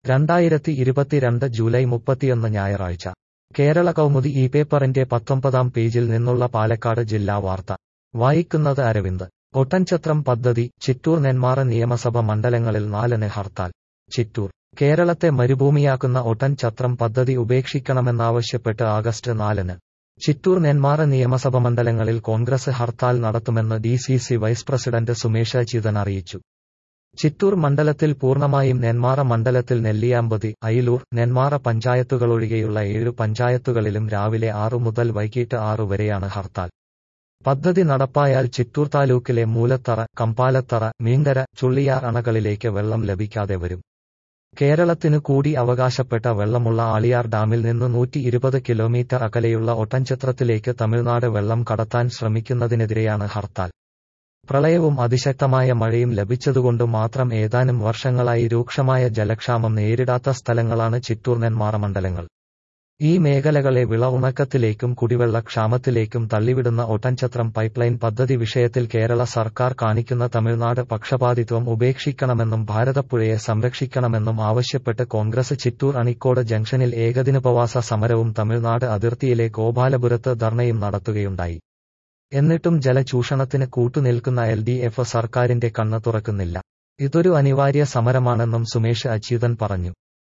രണ്ടായിരത്തി ഇരുപത്തിരണ്ട് ജൂലൈ മുപ്പത്തിയൊന്ന് ഞായറാഴ്ച കേരള കൗമുദി ഈ പേപ്പറിന്റെ പത്തൊമ്പതാം പേജിൽ നിന്നുള്ള പാലക്കാട് ജില്ലാ വാർത്ത വായിക്കുന്നത് അരവിന്ദ് ഒട്ടൻചത്രം പദ്ധതി ചിറ്റൂർ നെന്മാറ നിയമസഭ മണ്ഡലങ്ങളിൽ നാലിന് ഹർത്താൽ ചിറ്റൂർ കേരളത്തെ മരുഭൂമിയാക്കുന്ന ഒട്ടൻ ചത്രം പദ്ധതി ഉപേക്ഷിക്കണമെന്നാവശ്യപ്പെട്ട് ആഗസ്റ്റ് നാലിന് ചിറ്റൂർ നെന്മാറ നിയമസഭ മണ്ഡലങ്ങളിൽ കോൺഗ്രസ് ഹർത്താൽ നടത്തുമെന്ന് D C C vice president Sumesh Achuthan അറിയിച്ചു ചിറ്റൂർ മണ്ഡലത്തിൽ പൂർണ്ണമായും നെന്മാറ മണ്ഡലത്തിൽ നെല്ലിയാമ്പതി അയിലൂർ നെന്മാറ പഞ്ചായത്തുകളൊഴികെയുള്ള ഏഴു പഞ്ചായത്തുകളിലും രാവിലെ ആറു മുതൽ വൈകിട്ട് ആറു വരെയാണ് ഹർത്താൽ പദ്ധതി നടപ്പായാൽ ചിറ്റൂർ താലൂക്കിലെ മൂലത്തറ കമ്പാലത്തറ മീങ്കര ചുള്ളിയാർ അണകളിലേക്ക് വെള്ളം ലഭിക്കാതെ വരും കേരളത്തിനു കൂടി അവകാശപ്പെട്ട വെള്ളമുള്ള ആളിയാർ ഡാമിൽ നിന്ന് നൂറ്റി ഇരുപത് കിലോമീറ്റർ അകലെയുള്ള ഒട്ടൻചത്രത്തിലേക്ക് തമിഴ്നാട് വെള്ളം കടത്താൻ ശ്രമിക്കുന്നതിനെതിരെയാണ് ഹർത്താൽ പ്രളയവും അതിശക്തമായ മഴയും ലഭിച്ചതുകൊണ്ട് മാത്രം ഏതാനും വർഷങ്ങളായി രൂക്ഷമായ ജലക്ഷാമം നേരിടാത്ത സ്ഥലങ്ങളാണ് ചിറ്റൂർ നെന്മാറ മണ്ഡലങ്ങൾ ഈ മേഖലകളെ വിള ഉണക്കത്തിലേക്കും കുടിവെള്ള ക്ഷാമത്തിലേക്കും തള്ളിവിടുന്ന ഒട്ടൻചത്രം പൈപ്പ്ലൈൻ പദ്ധതി വിഷയത്തിൽ കേരള സർക്കാർ കാണിക്കുന്ന തമിഴ്നാട് പക്ഷപാതിത്വം ഉപേക്ഷിക്കണമെന്നും ഭാരതപ്പുഴയെ സംരക്ഷിക്കണമെന്നും ആവശ്യപ്പെട്ട് കോൺഗ്രസ് ചിറ്റൂർ അണിക്കോട് ജംഗ്ഷനിൽ ഏകദിനോപവാസ സമരവും തമിഴ്നാട് അതിർത്തിയിലെ ഗോപാലപുരത്ത് ധർണയും നടത്തുകയുണ്ടായി എന്നിട്ടും ജലചൂഷണത്തിന് കൂട്ടുനിൽക്കുന്ന എൽ ഡി എഫ് സർക്കാരിന്റെ കണ്ണ് തുറക്കുന്നില്ല ഇതൊരു അനിവാര്യ സമരമാണെന്നും സുമേഷ് അച്യുതൻ പറഞ്ഞു